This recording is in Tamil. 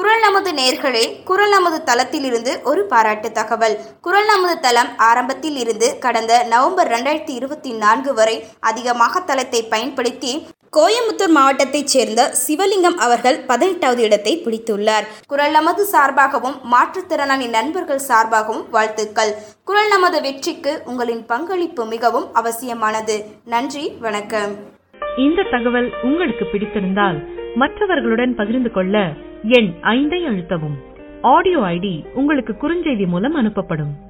குரல் நமது நேர்களே குரல் நமது தளத்திலிருந்து ஒரு பாராட்டு தகவல் குரல் நமது தளம் ஆரம்பத்தில் இருந்து கடந்த நவம்பர் ரெண்டாயிரத்தி இருபத்தி நான்கு வரை அதிகமாக தளத்தை பயன்படுத்தி கோயம்புத்தூர் மாவட்டத்தைச் சேர்ந்த சிவலிங்கம் அவர்கள் பதினெட்டாவது இடத்தை பிடித்துள்ளார் குரல் நமது சார்பாகவும் மாற்றுத்திறனாளி நண்பர்கள் சார்பாகவும் வாழ்த்துக்கள் குரல் நமது வெற்றிக்கு உங்களின் பங்களிப்பு மிகவும் அவசியமானது நன்றி வணக்கம் இந்த தகவல் உங்களுக்கு பிடித்திருந்தால் மற்றவர்களுடன் பகிர்ந்து கொள்ள எண் ஐந்தை அழுத்தவும் ஆடியோ ஐடி உங்களுக்கு குறுஞ்செய்தி மூலம் அனுப்பப்படும்